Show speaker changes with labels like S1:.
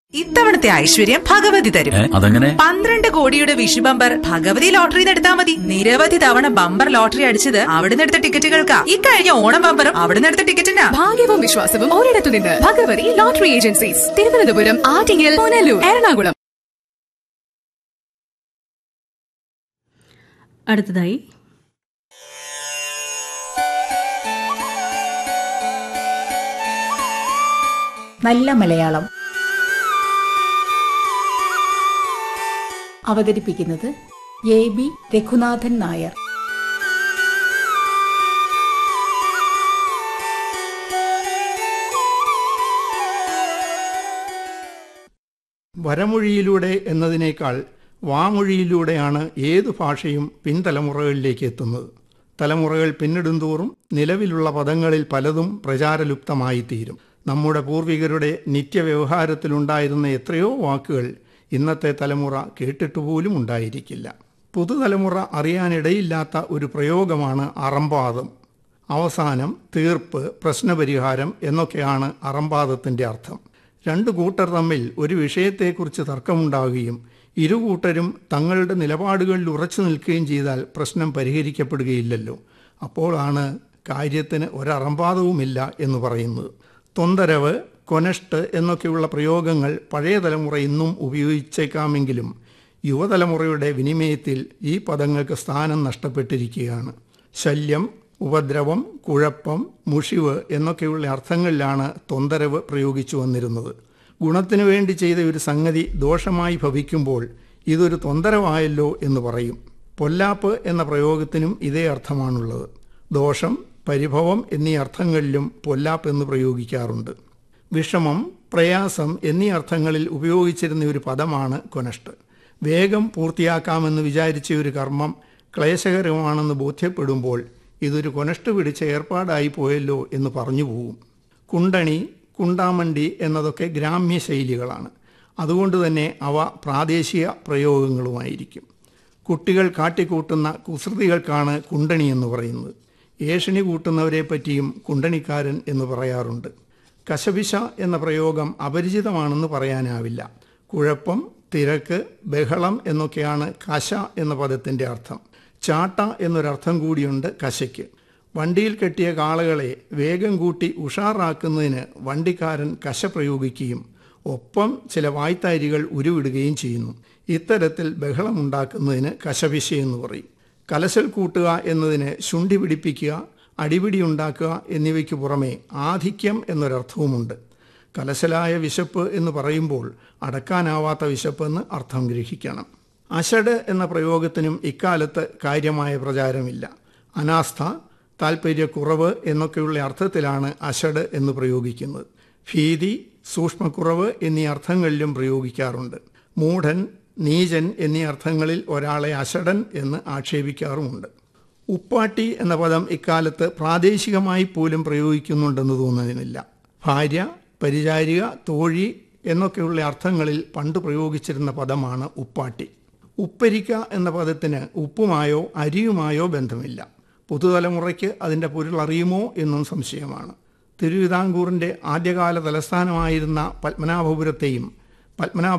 S1: ഇത്തവണത്തെ ഐശ്വര്യം ഭഗവതി തരും
S2: ഏ, അതെങ്ങനെ
S1: പന്ത്രണ്ട് കോടിയുടെ വിഷു ബമ്പർ ഭഗവതി ലോട്ടറിന്ന് എടുത്താൽ മതി നിരവധി തവണ ബമ്പർ ലോട്ടറി അടിച്ചത് അവിടുന്ന് എടുത്ത ടിക്കറ്റുകൾക്കാ ഇക്കഴിഞ്ഞ ഓണം ബമ്പറും അവിടുന്ന് എടുത്ത ടിക്കറ്റിനാ
S3: ഭാഗ്യവും വിശ്വാസവും ഒരിടത്തു നിന്ന് ഭഗവതി ലോട്ടറി ഏജൻസീസ് തിരുവനന്തപുരം ആറ്റിങ്ങൽ പുനലൂർ എറണാകുളം
S4: അടുത്തതായി
S5: നല്ല മലയാളം അവതരിപ്പിക്കുന്നത് എ ബി രഘുനാഥൻ നായർ
S6: വരമൊഴിയിലൂടെ എന്നതിനേക്കാൾ വാമൊഴിയിലൂടെയാണ് ഏതു ഭാഷയും പിൻതലമുറകളിലേക്ക് എത്തുന്നത് തലമുറകൾ പിന്നിടുന്തോറും നിലവിലുള്ള പദങ്ങളിൽ പലതും പ്രചാരലുപ്തമായി തീരും നമ്മുടെ പൂർവികരുടെ നിത്യവ്യവഹാരത്തിലുണ്ടായിരുന്ന എത്രയോ വാക്കുകൾ ഇന്നത്തെ തലമുറ കേട്ടിട്ടുപോലും ഉണ്ടായിരിക്കില്ല പുതുതലമുറ അറിയാനിടയില്ലാത്ത ഒരു പ്രയോഗമാണ് അറമ്പാദം അവസാനം തീർപ്പ് പ്രശ്നപരിഹാരം എന്നൊക്കെയാണ് അറമ്പാദത്തിൻ്റെ അർത്ഥം രണ്ടു കൂട്ടർ തമ്മിൽ ഒരു വിഷയത്തെക്കുറിച്ച് തർക്കമുണ്ടാകുകയും ഇരു കൂട്ടരും തങ്ങളുടെ നിലപാടുകളിൽ ഉറച്ചു നിൽക്കുകയും ചെയ്താൽ പ്രശ്നം പരിഹരിക്കപ്പെടുകയില്ലല്ലോ അപ്പോഴാണ് കാര്യത്തിന് ഒരറമ്പാദവുമില്ല എന്ന് പറയുന്നത് തൊന്തരവ് കൊനഷ്ട് എന്നൊക്കെയുള്ള പ്രയോഗങ്ങൾ പഴയ തലമുറ ഇന്നും ഉപയോഗിച്ചേക്കാമെങ്കിലും യുവതലമുറയുടെ വിനിമയത്തിൽ ഈ പദങ്ങൾക്ക് സ്ഥാനം നഷ്ടപ്പെട്ടിരിക്കുകയാണ് ശല്യം ഉപദ്രവം കുഴപ്പം മുഷിവ് എന്നൊക്കെയുള്ള അർത്ഥങ്ങളിലാണ് തൊന്തരവ് പ്രയോഗിച്ചു വന്നിരുന്നത് ഗുണത്തിനു വേണ്ടി ചെയ്ത ഒരു സംഗതി ദോഷമായി ഭവിക്കുമ്പോൾ ഇതൊരു തൊന്തരവായല്ലോ എന്ന് പറയും പൊല്ലാപ്പ് എന്ന പ്രയോഗത്തിനും ഇതേ അർത്ഥമാണുള്ളത് ദോഷം പരിഭവം എന്നീ അർത്ഥങ്ങളിലും പൊല്ലാപ്പ് എന്ന് പ്രയോഗിക്കാറുണ്ട് വിഷമം പ്രയാസം എന്നീ അർത്ഥങ്ങളിൽ ഉപയോഗിച്ചിരുന്ന ഒരു പദമാണ് കൊനഷ്ട് വേഗം പൂർത്തിയാക്കാമെന്ന് വിചാരിച്ച ഒരു കർമ്മം ക്ലേശകരമാണെന്ന് ബോധ്യപ്പെടുമ്പോൾ ഇതൊരു കൊനഷ്ട് പിടിച്ച ഏർപ്പാടായി പോയല്ലോ എന്ന് പറഞ്ഞു പോകും കുണ്ടണി കുണ്ടാമണ്ടി എന്നതൊക്കെ ഗ്രാമ്യ ശൈലികളാണ് അതുകൊണ്ട് തന്നെ അവ പ്രാദേശിക പ്രയോഗങ്ങളുമായിരിക്കും കുട്ടികൾ കാട്ടിക്കൂട്ടുന്ന കുസൃതികൾക്കാണ് കുണ്ടണി എന്ന് പറയുന്നത് ഏഷണി കൂട്ടുന്നവരെ പറ്റിയും കുണ്ടണിക്കാരൻ എന്ന് പറയാറുണ്ട് കശപിശ എന്ന പ്രയോഗം അപരിചിതമാണെന്ന് പറയാനാവില്ല കുഴപ്പം തിരക്ക് ബഹളം എന്നൊക്കെയാണ് കശ എന്ന പദത്തിൻ്റെ അർത്ഥം ചാട്ട എന്നൊരർത്ഥം കൂടിയുണ്ട് കശയ്ക്ക് വണ്ടിയിൽ കെട്ടിയ കാളകളെ വേഗം കൂട്ടി ഉഷാറാക്കുന്നതിന് വണ്ടിക്കാരൻ കശ പ്രയോഗിക്കുകയും ഒപ്പം ചില വായ്ത്താരികൾ ഉരുവിടുകയും ചെയ്യുന്നു ഇത്തരത്തിൽ ബഹളമുണ്ടാക്കുന്നതിന് കശപിശ എന്ന് പറയും കലശൽ കൂട്ടുക എന്നതിന് ശുണ്ഠി പിടിപ്പിക്കുക അടിപിടി ഉണ്ടാക്കുക എന്നിവയ്ക്ക് പുറമെ ആധിക്യം എന്നൊരർത്ഥവുമുണ്ട് കലശലായ വിശപ്പ് എന്ന് പറയുമ്പോൾ അടക്കാനാവാത്ത വിശപ്പെന്ന് അർത്ഥം ഗ്രഹിക്കണം അഷഡ് എന്ന പ്രയോഗത്തിനും ഇക്കാലത്ത് കാര്യമായ പ്രചാരമില്ല അനാസ്ഥ താൽപ്പര്യക്കുറവ് എന്നൊക്കെയുള്ള അർത്ഥത്തിലാണ് അഷഡ് എന്ന് പ്രയോഗിക്കുന്നത് ഭീതി സൂക്ഷ്മക്കുറവ് എന്നീ അർത്ഥങ്ങളിലും പ്രയോഗിക്കാറുണ്ട് മൂഢൻ നീചൻ എന്നീ അർത്ഥങ്ങളിൽ ഒരാളെ അഷടൻ എന്ന് ആക്ഷേപിക്കാറുമുണ്ട് ഉപ്പാട്ടി എന്ന പദം ഇക്കാലത്ത് പ്രാദേശികമായി പോലും പ്രയോഗിക്കുന്നുണ്ടെന്ന് തോന്നുന്നില്ല ഭാര്യ പരിചാരിക തോഴി എന്നൊക്കെയുള്ള അർത്ഥങ്ങളിൽ പണ്ട് പ്രയോഗിച്ചിരുന്ന പദമാണ് ഉപ്പാട്ടി ഉപ്പരിക്ക എന്ന പദത്തിന് ഉപ്പുമായോ അരിയുമായോ ബന്ധമില്ല പുതുതലമുറയ്ക്ക് അതിൻ്റെ പൊരുൾ അറിയുമോ എന്നും സംശയമാണ് തിരുവിതാംകൂറിൻ്റെ ആദ്യകാല തലസ്ഥാനമായിരുന്ന പത്മനാഭപുരത്തെയും പത്മനാഭ